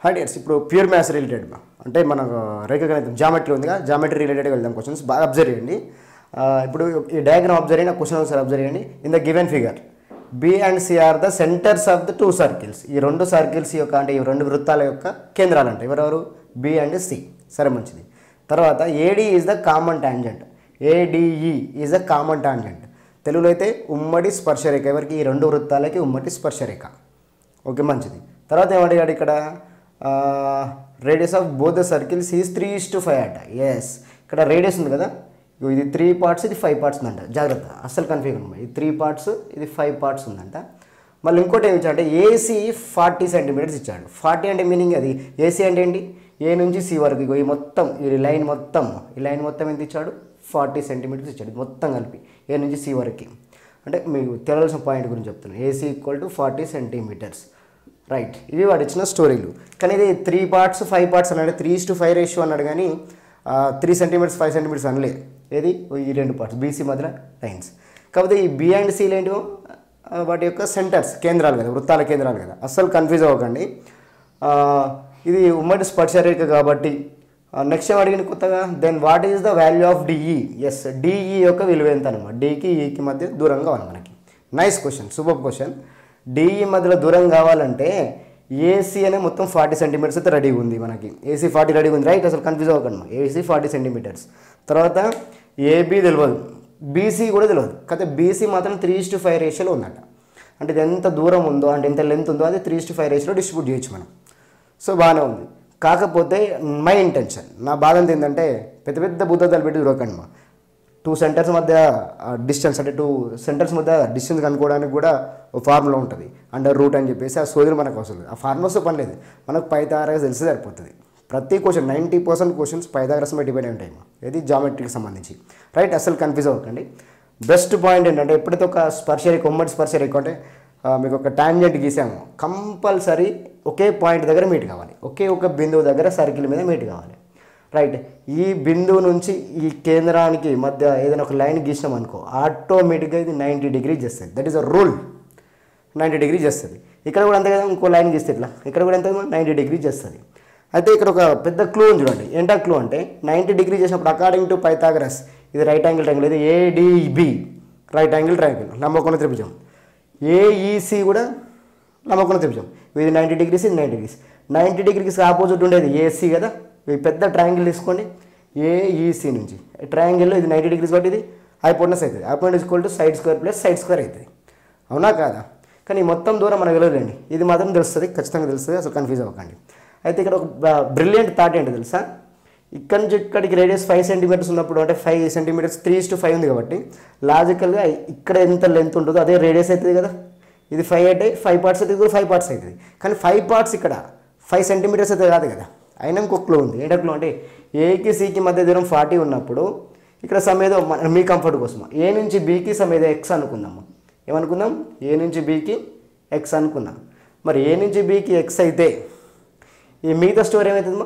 హైడియర్స్ ఇప్పుడు pure maths related అంటే మన రేఖాగణితం జామెట్రీ ఉందిగా జామెట్రీ రిలేటెడ్ వెళ్దాం క్వశ్చన్స్ బాగా అబ్జర్వ్ చేయండి ఆ, ఇప్పుడు ఈ డయాగ్రామ్ అబ్జర్వ్ చేయండి క్వశ్చన్ ఒకసారి అబ్జర్వ్ చేయండి in the given figure B and C are the centres of the two circles ఈ రెండు సర్కిల్స్ యొక్క అంటే ఈ రెండు వృత్తాల యొక్క కేంద్రాలు అంటే ఎవరెవరు బి అండ్ సి సరే మంచిది తర్వాత AD is the common tangent ADE is the common tangent తెలుగులో అయితే ఉమ్మడి స్పర్శరేఖ ఎవరికి ఈ రెండు వృత్తాలకి ఉమ్మడి స్పర్శరేఖ ఓకే మంచిది తర్వాత ఏమడిగాడు ఇక్కడ radius of both the circles is three is to five అట ఎస్ ఇక్కడ రేడియస్ ఉంది కదా ఇగో ఇది త్రీ పార్ట్స్ ఇది ఫైవ్ పార్ట్స్ ఉందంట జాగ్రత్త అస్సలు కన్ఫ్యూజ్ ఉంది ఇది త్రీ పార్ట్స్ ఇది ఫైవ్ పార్ట్స్ ఉందంట మళ్ళీ ఇంకోటి ఏమి ఇచ్చాడంటే ఏసీ ఫార్టీ సెంటీమీటర్స్ ఇచ్చాడు ఫార్టీ అంటే మీనింగ్ అది ఏసీ అంటే ఏంటి ఏ నుంచి సి వరకు ఇగో ఈ మొత్తం ఈ లైన్ మొత్తం ఈ లైన్ మొత్తం ఎంత ఇచ్చాడు ఫార్టీ సెంటీమీటర్స్ ఇచ్చాడు ఇది మొత్తం కలిపి ఏ నుంచి సి వరకు అంటే మీకు తెలియాల్సిన పాయింట్ గురించి చెప్తున్నాను AC equal to forty centimetres right ఇవి వాడు ఇచ్చిన స్టోరీలు కానీ ఇది త్రీ పార్ట్స్ ఫైవ్ పార్ట్స్ అన్నాడు త్రీ టు ఫైవ్ రేషియో అన్నాడు కానీ త్రీ సెంటీమీటర్స్ ఫైవ్ సెంటీమీటర్స్ అనలే ఏది ఈ రెండు పార్ట్స్ బీసీ మధ్యలో లైన్స్ కాకపోతే ఈ బి అండ్ సీలు ఏంటివో ఆ, వాటి యొక్క సెంటర్స్ కేంద్రాలు కదా వృత్తాల కేంద్రాలు కదా అస్సలు కన్ఫ్యూజ్ అవ్వకండి ఆ, ఇది ఉమ్మడి స్పర్శరేఖ కాబట్టి నెక్స్ట్ ఏం అడిగింది కొత్తగా then what is the value of DE yes DE యొక్క విలువ ఎంత అనమాట డికి ఈకి మధ్య దూరం కావాలి మనకి nice question super question DE మధ్యలో దూరం కావాలంటే ఏసీ అనే మొత్తం ఫార్టీ సెంటీమీటర్స్ అయితే రెడీగా ఉంది మనకి ఏసీ ఫార్టీ రెడీగా ఉంది రైట్ అసలు కన్ఫ్యూజ్ అవ్వకండి ఏసీ ఫార్టీ సెంటీమీటర్స్ తర్వాత ఏబీ తెలియదు బీసీ కూడా తెలియదు కాకపోతే బీసీ మాత్రం త్రీ టు ఫైవ్ రేషియోలో ఉందట అంటే ఇది ఎంత దూరం ఉందో అంటే ఎంత లెంత్ ఉందో అది త్రీ టు ఫైవ్ రేషియోలో డిస్ట్రిబ్యూట్ చేయొచ్చు మనం సో బాగానే ఉంది కాకపోతే మై ఇంటెన్షన్ నా బాధ ఎంత ఏంటంటే పెద్ద పెద్ద బుద్ధతలు పెట్టి చూడకండి మా టూ సెంటర్స్ మధ్య డిస్టెన్స్ అంటే టూ సెంటర్స్ మధ్య డిస్టెన్స్ కనుక్కోవడానికి కూడా ఒక ఫార్ములా ఉంటుంది అండర్ రూట్ అని చెప్పేసి ఆ సోదరు మనకు అవసరం లేదు ఆ ఫార్ములాస్తో పని లేదు మనకు పైతారస్ తెలిసి సరిపోతుంది ప్రతి question ninety percent questions Pythagoras మీద డిపెండ్ అయి ఉంటాయి మా. ఇది జామెట్రీకి సంబంధించి రైట్ అసలు కన్ఫ్యూజ్ అవ్వకండి బెస్ట్ పాయింట్ ఏంటంటే ఎప్పుడైతే ఒక స్పర్శరేఖ ఉమ్మడి స్పర్శరేఖ అంటే ఆ, మీకు ఒక టాంజెంట్ గీసాము కంపల్సరీ ఒకే పాయింట్ దగ్గర మీట్ కావాలి ఒకే ఒక బిందువు దగ్గర సర్కిల్ మీద మీట్ కావాలి రైట్ ఈ బిందువు నుంచి ఈ కేంద్రానికి మధ్య ఏదైనా ఒక లైన్ గీసినాం అనుకో ఆటోమేటిక్గా ఇది నైంటీ డిగ్రీ చేస్తుంది that is a rule ninety degree చేస్తుంది ఇక్కడ కూడా అంతే కదా ఇంకో లైన్ గీస్తే ఇట్లా ఇక్కడ కూడా ఎంత నైంటీ డిగ్రీ చేస్తుంది అయితే ఇక్కడ ఒక పెద్ద క్లూ ఉంది చూడండి ఏంటా క్లూ అంటే నైంటీ డిగ్రీ చేసినప్పుడు అకార్డింగ్ టు పైథాగరస్ ఇది రైట్ యాంగిల్ ట్రయాంగిల్ ఇది ఏడిబి రైట్ యాంగిల్ ట్రయాంగిల్ లంబకోణ త్రిభుజం ఏఈసి కూడా లంబకోణ త్రిభుజం ఇది నైంటీ డిగ్రీస్ ఇది ninety degrees ninety degrees opposite ఉండేది ఏసీ కదా ఈ పెద్ద ట్రయాంగిల్ తీసుకోండి ఏఈసి నుంచి ట్రయాంగిల్లో ఇది నైంటీ డిగ్రీస్ కాబట్టి ఇది హైపోటనస్ అవుతుంది hypotenuse equal to side square plus side square అవుతుంది అవునా కాదా కానీ ఈ మొత్తం దూరం మనకు తెలియదండి ఇది మాత్రం తెలుస్తుంది ఖచ్చితంగా తెలుస్తుంది అసలు కన్ఫ్యూజ్ అవ్వకండి అయితే ఇక్కడ ఒక బ్రిలియంట్ థాట్ ఏంటి తెలుసా ఇక్కడ నుంచి ఇక్కడికి రేడియస్ ఫైవ్ సెంటీమీటర్స్ ఉన్నప్పుడు అంటే five centimetres three to five ఉంది కాబట్టి లాజికల్గా ఇక్కడ ఎంత లెంత్ ఉంటుందో అదే రేడియస్ అవుతుంది కదా ఇది ఫైవ్ అంటే ఫైవ్ పార్ట్స్ అయితే ఇది కూడా ఫైవ్ పార్ట్స్ అవుతుంది కానీ ఫైవ్ పార్ట్స్ ఇక్కడ ఫైవ్ సెంటీమీటర్స్ అయితే కాదు కదా అయినా ఇంకొక క్లో ఉంది ఏంటో క్లో అంటే ఏకి సికి మధ్య దూరం ఫార్టీ ఉన్నప్పుడు ఇక్కడ సమేదో మన- మీ కంఫర్ట్ కోసం ఏ నుంచి బీకి సమేదో ఎక్స్ అనుకుందాము ఏమనుకుందాం ఏ నుంచి బీకి ఎక్స్ అనుకుందాం మరి ఏ నుంచి బీకి ఎక్స్ అయితే ఈ మిగతా స్టోరీ ఏమవుతుందమ్మా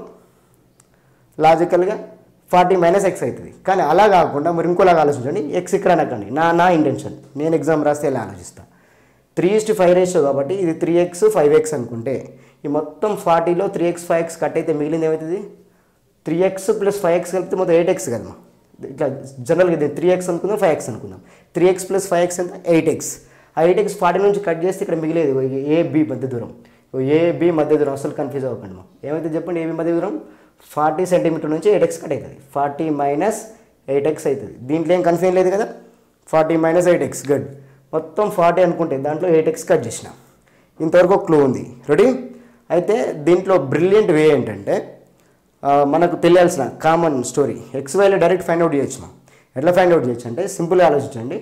లాజికల్గా ఫార్టీ మైనస్ ఎక్స్ అవుతుంది కానీ అలా కాకుండా మరి ఇంకోలాగా ఆలోచించండి ఎక్స్ ఇక్కడ అనకండి నా నా ఇంటెన్షన్ నేను ఎగ్జామ్ రాస్తే ఇలా ఆలోచిస్తా త్రీ ఇస్ట్ ఫైవ్ రేషియో కాబట్టి ఇది త్రీ ఎక్స్ ఫైవ్ ఎక్స్ అనుకుంటే ఈ మొత్తం ఫార్టీలో three x five x cut అయితే మిగిలింది ఏమవుతుంది three x plus five x కలిపితే మొత్తం ఎయిట్ ఎక్స్ కదమ్మా ఇట్లా జనరల్గా ఇది త్రీ ఎక్స్ అనుకుందాం ఫైవ్ ఎక్స్ అనుకుందాం three x plus five x ఎంత ఎయిట్ ఎక్స్ ఆ ఎయిట్ ఎక్స్ ఫార్టీ నుంచి కట్ చేస్తే ఇక్కడ మిగిలేదు ఏ బి మధ్య దూరం ఏ బి మధ్య దూరం అసలు కన్ఫ్యూజ్ అవ్వకండి మా. ఏమైతే చెప్పండి ఏబి మధ్య దూరం ఫార్టీ సెంటీమీటర్ నుంచి ఎయిట్ ఎక్స్ కట్ అవుతుంది ఫార్టీ మైనస్ ఎయిట్ ఎక్స్ అవుతుంది దీంట్లో ఏం కన్ఫ్యూజన్ లేదు కదా forty minus eight x good మొత్తం ఫార్టీ అనుకుంటే దాంట్లో ఎయిట్ ఎక్స్ కట్ చేసిన ఇంతవరకు ఒక క్లూ ఉంది రెడీ అయితే దీంట్లో బ్రిలియంట్ వే ఏంటంటే ఆ, మనకు తెలియాల్సిన కామన్ స్టోరీ ఎక్స్ వైలో డైరెక్ట్ ఫైండ్ అవుట్ చేయొచ్చు మనం ఎట్లా ఫైండ్ అవుట్ చేయొచ్చు అంటే సింపుల్గా ఆలోచించండి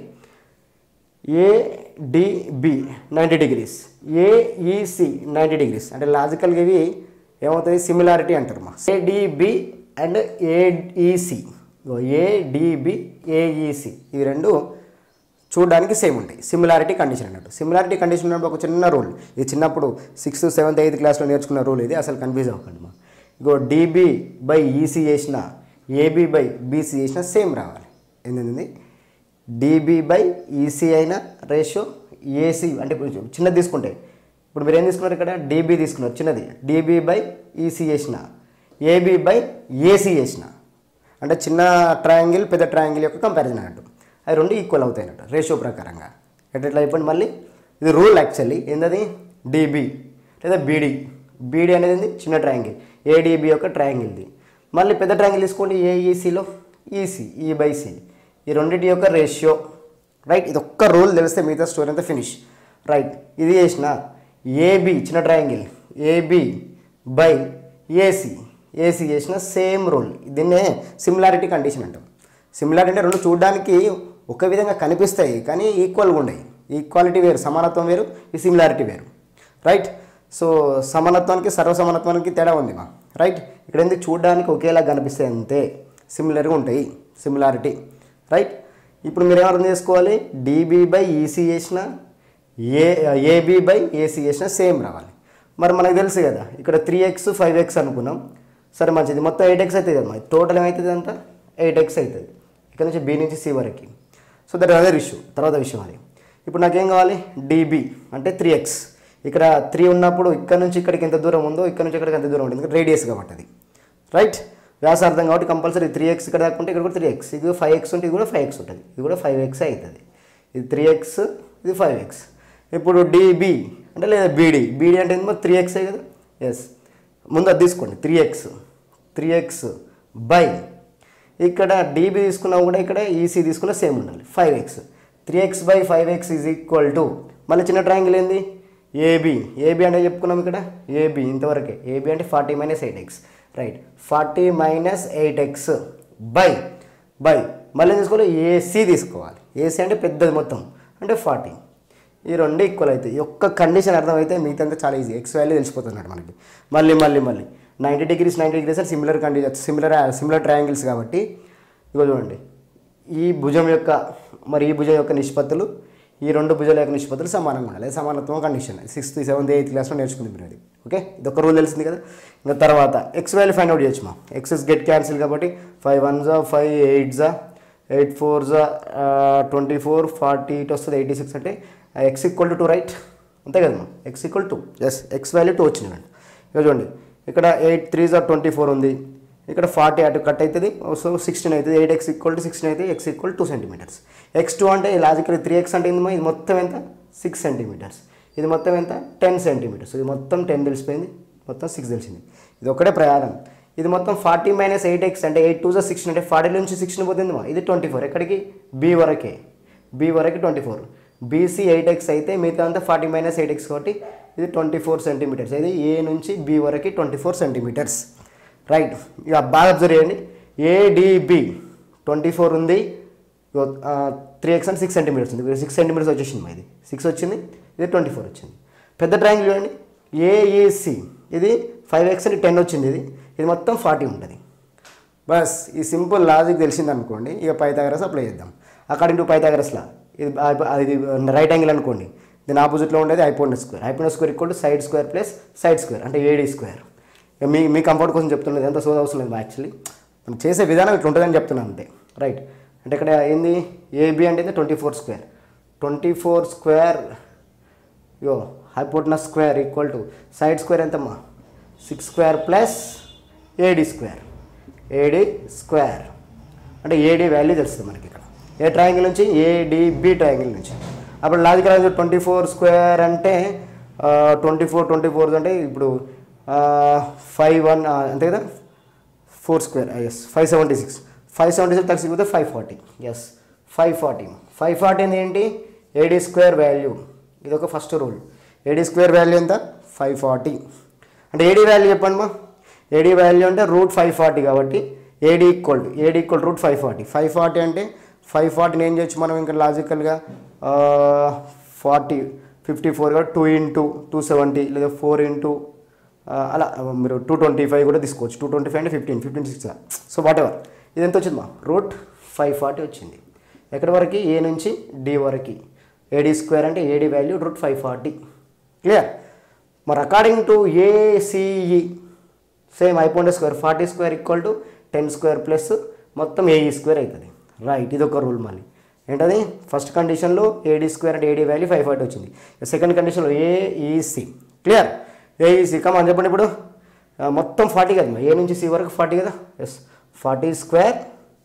ADB ninety degrees AEC ninety degrees అంటే లాజికల్గా ఇవి ఏమవుతుంది సిమిలారిటీ అంటారు మా ADB and AEC ADB AEC ఇవి రెండు చూడడానికి సేమ్ ఉంటాయి సిమిలారిటీ కండిషన్ అన్నట్టు సిమిలారిటీ కండిషన్ ఉన్నప్పుడు ఒక చిన్న రూల్ ఇది చిన్నప్పుడు సిక్స్త్ సెవెంత్ ఎయిత్ క్లాస్లో నేర్చుకున్న రూల్ ఇది అసలు కన్ఫ్యూజ్ అవ్వకండి మా ఇగో డీబీ బై ఈసీ చేసిన ఏబీ బై బీసీ చేసిన సేమ్ రావాలి ఏంటండి డీబీ బై ఈసీ అయిన రేషియో ఏసీ అంటే ఇప్పుడు చిన్నది తీసుకుంటే ఇప్పుడు మీరు ఏం తీసుకున్నారు ఇక్కడ డీబీ తీసుకున్నారు చిన్నది డీబీ బై ఈసీ చేసిన ఏబీ బై ఏసీ చేసిన అంటే చిన్న ట్రయాంగిల్ పెద్ద ట్రయాంగిల్ యొక్క కంపారిజన్ అన్నట్టు అవి రెండు ఈక్వల్ అవుతాయి అన్నట్టు రేషియో ప్రకారంగా ఎట్లా అయిపోయింది మళ్ళీ ఇది రూల్ యాక్చువల్లీ ఏంటది డీబీ లేదా బీడీ బీడీ అనేది ఏంది? చిన్న ట్రయాంగిల్ ఏడీబీ యొక్క ట్రయాంగిల్ది మళ్ళీ పెద్ద ట్రయాంగిల్ తీసుకోండి ఏఈసీలో ఈసీ ఈ బై సి ఈ రెండింటి యొక్క రేషియో రైట్ ఇది ఒక్క రూల్ తెలిస్తే మిగతా స్టోరీ అంతా ఫినిష్ రైట్ ఇది చేసిన ఏబి చిన్న triangle AB by AC AC చేసిన సేమ్ రూల్ దీన్నే సిమిలారిటీ కండిషన్ అంటాం సిమిలారిటీ అంటే రెండు చూడడానికి ఒక విధంగా కనిపిస్తాయి కానీ ఈక్వల్గా ఉన్నాయి ఈక్వాలిటీ వేరు సమానత్వం వేరు ఈ సిమిలారిటీ వేరు రైట్ సో సమానత్వానికి సర్వసమానత్వానికి తేడా ఉంది మా రైట్ ఇక్కడ ఎందుకు చూడడానికి ఒకేలా కనిపిస్తాయి అంతే సిమిలర్గా ఉంటాయి సిమిలారిటీ రైట్ ఇప్పుడు మీరు ఏమర్థం చేసుకోవాలి డీబీ బై ఈసీ చేసిన ఏ ఏబీ బై ఏసీ చేసిన సేమ్ రావాలి మరి మనకు తెలుసు కదా ఇక్కడ త్రీ ఎక్స్ ఫైవ్ ఎక్స్ అనుకున్నాం సరే మంచిది మొత్తం ఎయిట్ ఎక్స్ అవుతుంది కదా మరి టోటల్ ఏమవుతుంది అంతా ఎయిట్ ఎక్స్ అవుతుంది ఇక్కడ నుంచి బి నుంచి సి వరకు సో దట్ అదర్ ఇష్యూ తర్వాత విషయం అది ఇప్పుడు నాకేం కావాలి డీబీ అంటే త్రీ ఎక్స్ ఇక్కడ త్రీ ఉన్నప్పుడు ఇక్కడ నుంచి ఇక్కడికి ఎంత దూరం ఉందో ఇక్కడ నుంచి ఇక్కడికి ఎంత దూరం ఉంటుంది ఎందుకంటే రేడియస్ కాబట్టి అది రైట్ వ్యాసార్థం కాబట్టి కంపల్సరీ త్రీ ఎక్స్ ఇక్కడ దాకా ఉంటే ఇక్కడ కూడా త్రీ ఎక్స్ ఇది ఫైవ్ ఎక్స్ ఉంటే ఇది కూడా ఫైవ్ ఎక్స్ ఉంటుంది ఇది కూడా ఫైవ్ ఎక్స్ అవుతుంది ఇది త్రీ ఎక్స్ ఇది ఫైవ్ ఎక్స్ ఇప్పుడు డిబి అంటే లేదా బీడీ బీడీ అంటే ఏంటో త్రీ ఎక్సే కదా ఎస్ ముందు అది తీసుకోండి three x three x by ఇక్కడ డీబీ తీసుకున్నా కూడా ఇక్కడ ఈసీ తీసుకున్నా సేమ్ ఉండాలి five x three x by five x is equal to మళ్ళీ చిన్న ట్రయాంగిల్ ఏంది ఏబి ఏబి అంటే చెప్పుకున్నాం ఇక్కడ ఏబి ఇంతవరకే ఏబి అంటే forty minus eight x right forty minus eight x by by మళ్ళీ ఏం తీసుకోవాలి ఏసీ తీసుకోవాలి ఏసీ అంటే పెద్దది మొత్తం అంటే ఫార్టీ ఈ రెండు ఈక్వల్ అవుతాయి ఈ ఒక్క కండిషన్ అర్థమైతే మిగతా చాలా ఈజీ ఎక్స్ వాల్యూ తెలిసిపోతుంది మనకి మళ్ళీ మళ్ళీ మళ్ళీ నైంటీ డిగ్రీస్ నైంటీ డిగ్రీస్ అంటే similar condition similar similar triangles కాబట్టి ఇగో చూడండి ఈ భుజం యొక్క మరి ఈ భుజం యొక్క నిష్పత్తులు ఈ రెండు భుజాల యొక్క నిష్పత్తులు సమానంగా ఉండాలి అది సమానత్వం కండిషన్ సిక్స్త్ సెవెంత్ ఎయిత్ క్లాస్లో నేర్చుకుంది మీరు అది ఓకే ఇది ఒక రూల్ తెలిసింది కదా ఇంకా తర్వాత ఎక్స్ వాల్యూ ఫైండ్ అవుట్ చేయొచ్చు మా ఎక్స్ ఇస్ గెట్ క్యాన్సిల్ కాబట్టి ఫైవ్ వన్ జా ఫైవ్ ఎయిట్ జా ఎయిట్ ఫోర్ జా ట్వంటీ ఫోర్ ఫార్టీ ఇట్ వస్తుంది ఎయిటీ సిక్స్ అంటే x equal to two right అంతే కదా మా x equal two yes x value two వచ్చింది అండి ఇక చూడండి ఇక్కడ ఎయిట్ త్రీ జా ట్వంటీ ఫోర్ ఉంది ఇక్కడ ఫార్టీ అటు కట్ అవుతుంది సో సిక్స్టీన్ అవుతుంది eight x equal to sixteen అయితే x equal two centimetres X two అంటే లాజికల్ త్రీ ఎక్స్ అంటే ఏందమ్మా ఇది మొత్తం ఎంత సిక్స్ సెంటీమీటర్స్ ఇది మొత్తం ఎంత టెన్ సెంటీమీటర్స్ ఇది మొత్తం టెన్ తెలిసిపోయింది మొత్తం సిక్స్ తెలిసింది ఇది ఒకటే ప్రయాణం ఇది మొత్తం ఫార్టీ మైనస్ ఎయిట్ ఎక్స్ అంటే ఎయిట్ టూ జా సిక్స్టీన్ అంటే ఫార్టీ నుంచి సిక్స్టీన్ పోతుంది మా ఇది ట్వంటీ ఫోర్ ఎక్కడికి బి వరకే బి వరకు twenty four BC eight x అయితే మిగతా అంతా ఫార్టీ మైనస్ ఎయిట్ ఎక్స్ కాబట్టి ఇది ట్వంటీ ఫోర్ సెంటీమీటర్స్ ఇది ఏ నుంచి బి వరకు ట్వంటీ ఫోర్ సెంటీమీటర్స్ రైట్ ఇక బాగా అబ్జర్వ్ చేయండి ఏడిబి ట్వంటీ ఫోర్ ఉంది three x and six centimetres ఉంది సిక్స్ సెంటీమీటర్స్ వచ్చేసింది మా ఇది సిక్స్ వచ్చింది ఇది ట్వంటీ ఫోర్ వచ్చింది పెద్ద ట్రయాంగిల్ చూడండి ఏఈసి ఇది ఫైవ్ ఎక్స్ అని టెన్ వచ్చింది ఇది ఇది మొత్తం ఫార్టీ ఉంటుంది బస్ ఈ సింపుల్ లాజిక్ తెలిసింది అనుకోండి ఇక పైథాగరస్ అప్లై చేద్దాం అకార్డింగ్ టు పైథాగరస్లా ఇది ఆ- ఇది రైట్ యాంగిల్ అనుకోండి దీని ఆపోజిట్లో ఉండేది hypotenuse square hypotenuse square equal to side square plus side square అంటే ఏడీ స్క్వేర్ ఇక మీ మీ కంఫర్ట్ కోసం చెప్తున్నది ఎంత సోద అవసరం లేదు యాక్చువల్లీ మనం చేసే విధానం ఇట్లా ఉంటుందని చెప్తున్నాను అంతే రైట్ అంటే ఇక్కడ ఏంది ఏబి అంటే twenty four square twenty four square యో hypotenuse square equal to side square ఎంతమ్మా six square plus AD square AD square అంటే ఏడి వాల్యూ తెలుస్తుంది మనకి ఇక్కడ ఏ ట్రయాంగిల్ నుంచి ఏడిబి ట్రయాంగిల్ నుంచి అప్పుడు లాజిక్ రాజు ట్వంటీ ఫోర్ స్క్వేర్ అంటే ట్వంటీ ఫోర్ ట్వంటీ ఫోర్ అంటే ఇప్పుడు ఫైవ్ వన్ అంతే కదా four square is five seventy six five seventy six తగ్గిపోతే five forty is five forty five forty ఏంటి ఏడీ స్క్వేర్ వాల్యూ ఇది ఒక first rule AD square value ఎంత ఫైవ్ ఫార్టీ అంటే ఏడీ వాల్యూ చెప్పండి మా ఏడీ వాల్యూ అంటే రూట్ ఫైవ్ ఫార్టీ కాబట్టి AD equal to AD equal root five forty five forty అంటే ఫైవ్ ఫార్టీని ఏం చేయొచ్చు మనం ఇంకా లాజికల్గా ఫార్టీ ఫిఫ్టీ ఫోర్గా టూ ఇంటూ టూ సెవెంటీ లేదా ఫోర్ ఇంటూ అలా మీరు టూ ట్వంటీ ఫైవ్ కూడా తీసుకోవచ్చు టూ ట్వంటీ ఫైవ్ అంటే fifteen fifteen six so what whatever ఇది ఎంత వచ్చింది మా రూట్ ఫైవ్ ఫార్టీ వచ్చింది ఎక్కడి వరకు ఏ నుంచి డి వరకు ఏడీ స్క్వేర్ అంటే AD value root five forty clear మరి అకార్డింగ్ టు ఏసీఈ సేమ్ అయిపోండే square forty square equal to ten square plus మొత్తం ఏఈ స్క్వేర్ అవుతుంది రైట్ ఇది ఒక రూల్ మళ్ళీ ఏంటది ఫస్ట్ కండిషన్లో ఏడీ స్క్వేర్ అంటే ఏడీ వాల్యూ ఫైవ్ ఫార్టీ వచ్చింది సెకండ్ కండిషన్లో ఏఈసి క్లియర్ ఏఈసి కమాన్ చెప్పండి ఇప్పుడు ఆ, మొత్తం ఫార్టీ కదా ఏ నుంచి సి వరకు ఫార్టీ కదా is forty square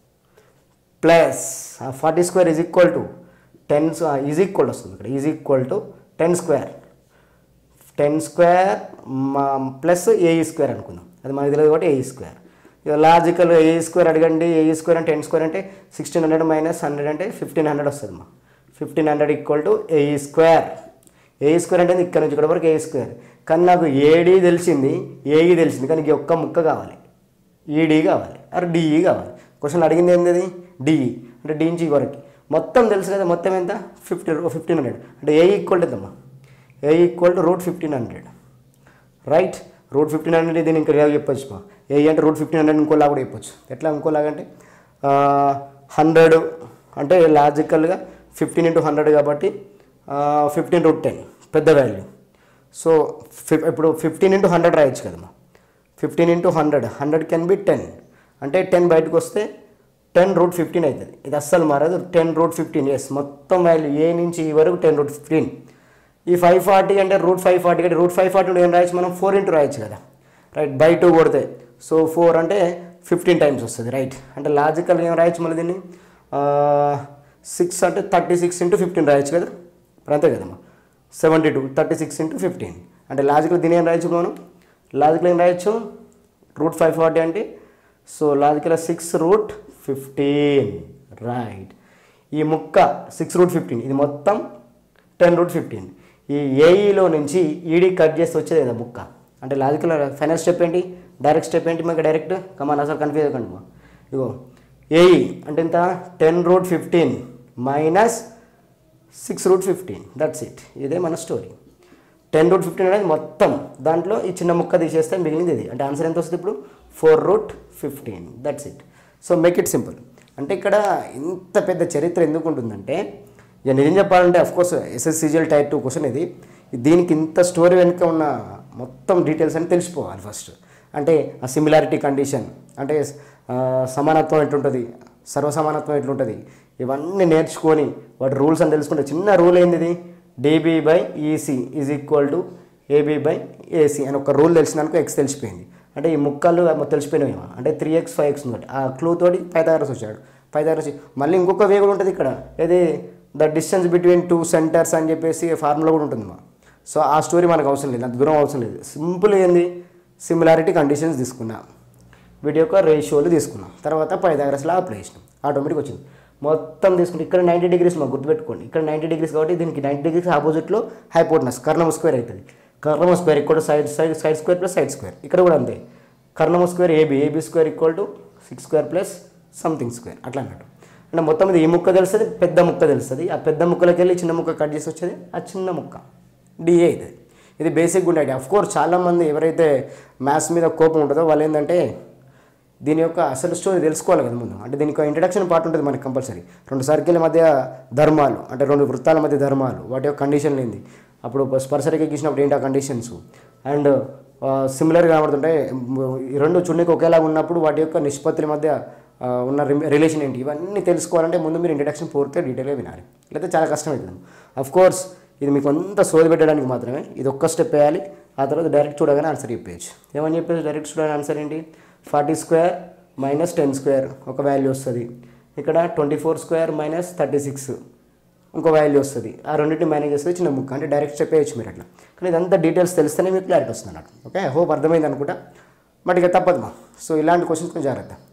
plus forty square is equal to ten is equal వస్తుంది ఇక్కడ is equal to ten square ten square plus AE square అనుకుందాం అది మనకి తెలియదు కాబట్టి ఏఈ స్క్వేర్ ఇక లాజికల్ ఏఈ స్క్వేర్ అడగండి ఏఈ స్క్వేర్ అంటే టెన్ స్క్వేర్ అంటే సిక్స్టీన్ హండ్రెడ్ మైనస్ హండ్రెడ్ అంటే ఫిఫ్టీన్ హండ్రెడ్ వస్తుంది మా fifteen hundred equal to AE square AE square అంటే ఇక్కడ నుంచి ఇక్కడ వరకు ఏఈ స్క్వేర్ కానీ నాకు ఏడీ తెలిసింది ఏఈ తెలిసింది కానీ ఈ ఒక్క ముక్క కావాలి ఈడీ కావాలి ఆర్ డిఈ కావాలి క్వశ్చన్ అడిగింది ఏంది అది డిఈ అంటే డి నుంచి ఈ వరకు మొత్తం తెలుసు కదా మొత్తం ఎంత ఫిఫ్టీ ఫిఫ్టీన్ హండ్రెడ్ అంటే ఏ ఈక్వల్ ఎంతమ్మా A equal to root fifteen hundred right root fifteen hundred దీన్ని ఇంకా ఇలా చెప్పొచ్చు మా ఏ అంటే రూట్ ఫిఫ్టీన్ హండ్రెడ్ ఇంకోలా కూడా చెప్పొచ్చు ఎట్లా ఇంకోలాగంటే హండ్రెడ్ అంటే లాజికల్గా ఫిఫ్టీన్ ఇంటూ హండ్రెడ్ కాబట్టి ఫిఫ్టీన్ రూట్ టెన్ పెద్ద వాల్యూ సో ఫిఫ్ ఇప్పుడు ఫిఫ్టీన్ ఇంటూ హండ్రెడ్ రాయొచ్చు కదమ్మా fifteen into hundred hundred can be ten అంటే టెన్ బయటకు వస్తే టెన్ రూట్ ఫిఫ్టీన్ అవుతుంది ఇది అస్సలు మారదు టెన్ రూట్ ఫిఫ్టీన్ ఎస్ మొత్తం వాల్యూ ఏ నుంచి ఈ వరకు టెన్ రూట్ ఫిఫ్టీన్ ఈ ఫైవ్ ఫార్టీ అంటే రూట్ ఫైవ్ ఫార్టీ అంటే రూట్ ఫైవ్ ఫార్టీ ఏం రాయొచ్చు మనం ఫోర్ ఇంటూ రాయొచ్చు కదా రైట్ బై టూ కొడితే సో ఫోర్ అంటే ఫిఫ్టీన్ టైమ్స్ వస్తుంది రైట్ అంటే లాజికల్ ఏం రాయొచ్చు మళ్ళీ దీన్ని సిక్స్ అంటే థర్టీ సిక్స్ ఇంటూ ఫిఫ్టీన్ రాయొచ్చు కదా ఇప్పుడు అంతే కదమ్మా seventy two thirty six into fifteen అంటే లాజికల్ దీని ఏం రాయొచ్చు మనం లాజికల్ ఏం రాయొచ్చు రూట్ ఫైవ్ ఫార్టీ అంటే so logical six root fifteen right ఈ ముక్క సిక్స్ రూట్ ఫిఫ్టీన్ ఇది మొత్తం టెన్ రూట్ ఫిఫ్టీన్ ఈ ఏఈలో నుంచి ఈడీ కట్ చేసి వచ్చేది కదా ముక్క అంటే లాజికల్ ఫైనల్ స్టెప్ ఏంటి డైరెక్ట్ స్టెప్ ఏంటి మాకు డైరెక్ట్ కమాన్ అసలు కన్ఫ్యూజ్ అవ్వకండి మా ఇగో ఏఈ అంటే ఎంత ten root fifteen minus six root fifteen that's it ఇదే మన స్టోరీ టెన్ రూట్ ఫిఫ్టీన్ అనేది మొత్తం దాంట్లో ఈ చిన్న ముక్క తీసేస్తే మిగిలింది ఇది అంటే ఆన్సర్ ఎంత వస్తుంది ఇప్పుడు four root fifteen that's it so make it simple అంటే ఇక్కడ ఇంత పెద్ద చరిత్ర ఎందుకు ఉంటుందంటే ఇక నిజం చెప్పాలంటే of course SSCGL type two question ఇది దీనికి ఇంత స్టోరీ వెనుక ఉన్న మొత్తం డీటెయిల్స్ అని తెలిసిపోవాలి ఫస్ట్ అంటే ఆ సిమిలారిటీ కండిషన్ అంటే ఆ, సమానత్వం ఎట్లుంటుంది సర్వసమానత్వం ఎట్లుంటుంది ఇవన్నీ నేర్చుకొని వాటి రూల్స్ అని తెలుసుకుంటే చిన్న రూల్ ఏంది ఇది DB by EC is equal to AB by AC అని ఒక రూల్ తెలిసినాక ఎక్స్ తెలిసిపోయింది అంటే ఈ ముక్కలు మొత్తం తెలిసిపోయినాయి అంటే త్రీ ఎక్స్ ఫైవ్ ఎక్స్ ఉంది ఆ క్లూ తోటి పైథాగరస్ వచ్చాడు పైథాగరస్ మళ్ళీ ఇంకొక వే కూడా ఉంటుంది ఇక్కడ ఏది the distance between two centres అని చెప్పేసి ఫార్ములా కూడా ఉంటుంది మా సో ఆ స్టోరీ మనకు అవసరం లేదు అంత దూరం అవసరం లేదు సింపుల్ ఏంది సిమిలారిటీ కండిషన్స్ తీసుకున్నా వీటి యొక్క రేషియోలు తీసుకున్నాం తర్వాత పైథాగరస్లో అప్లై చేసినాం ఆటోమేటిక్ వచ్చింది మొత్తం తీసుకుంటే ఇక్కడ నైంటీ డిగ్రీస్ మాకు గుర్తుపెట్టుకోండి ఇక్కడ నైంటీ డిగ్రీస్ కాబట్టి దీనికి నైంటీ డిగ్రీస్ ఆపోజిట్లో హైపోటనస్ కర్ణమ స్క్వేర్ అవుతుంది కర్ణమ స్క్వేర్ ఇక్కడ side side side square plus side square ఇక్కడ కూడా అంతే కర్ణమ square AB AB square equal to six square plus something square అట్లా అన్నట్టు అంటే మొత్తం ఇది ఈ ముక్క తెలుస్తుంది పెద్ద ముక్క తెలుస్తుంది ఆ పెద్ద ముక్కలోకి వెళ్ళి చిన్న ముక్క కట్ చేసి వచ్చేది ఆ చిన్న ముక్క డిఏ ఇది ఇది బేసిక్ ఉండే ఐడియా కోర్స్ చాలామంది ఎవరైతే మ్యాథ్స్ మీద కోపం ఉంటుందో వాళ్ళు ఏంటంటే దీని యొక్క అసలు స్టోరీ తెలుసుకోవాలి కదా ముందు అంటే దీనికి ఇంట్రడక్షన్ పార్ట్ ఉంటుంది మనకి కంపల్సరీ రెండు సర్కిల్ మధ్య ధర్మాలు అంటే రెండు వృత్తాల మధ్య ధర్మాలు వాటి యొక్క కండిషన్లు ఏంది అప్పుడు స్పర్శరేఖ గీసినప్పుడు ఏంటి ఆ కండిషన్స్ అండ్ సిమిలర్గా కనబడుతుంటే ఈ రెండు చున్నీకి ఒకేలాగా ఉన్నప్పుడు వాటి యొక్క నిష్పత్తుల మధ్య ఆ, ఉన్న రిలేషన్ ఏంటి ఇవన్నీ తెలుసుకోవాలంటే ముందు మీరు ఇంట్రడక్షన్ పూర్తిగా డీటెయిల్గా వినాలి లేకపోతే చాలా కష్టం అవుతుంది అఫ్ కోర్స్ ఇది మీకు అంతా సోది పెట్టడానికి మాత్రమే ఇది ఒక్క స్టెప్ వేయాలి ఆ తర్వాత డైరెక్ట్ చూడగానే ఆన్సర్ చెప్పేయచ్చు ఏమని చెప్పేసి డైరెక్ట్ చూడగానే ఆన్సర్ ఏంటి forty square minus ten square ఒక వాల్యూ వస్తుంది ఇక్కడ twenty four square minus thirty six ఇంకో వాల్యూ వస్తుంది ఆ రెండింటిని మేనేజ్ చేస్తే చిన్న ముక్క అంటే డైరెక్ట్ చెప్పేయచ్చు మీరు అట్లా కానీ ఇదంతా డీటెయిల్స్ తెలిస్తేనే మీకు క్లారిటీ వస్తుంది అన్నట్టు ఓకే హోప్ అర్థమైంది అనుకుంటా బట్ ఇక తప్పదు మా సో ఇలాంటి క్వశ్చన్స్ కొంచెం జాగ్రత్త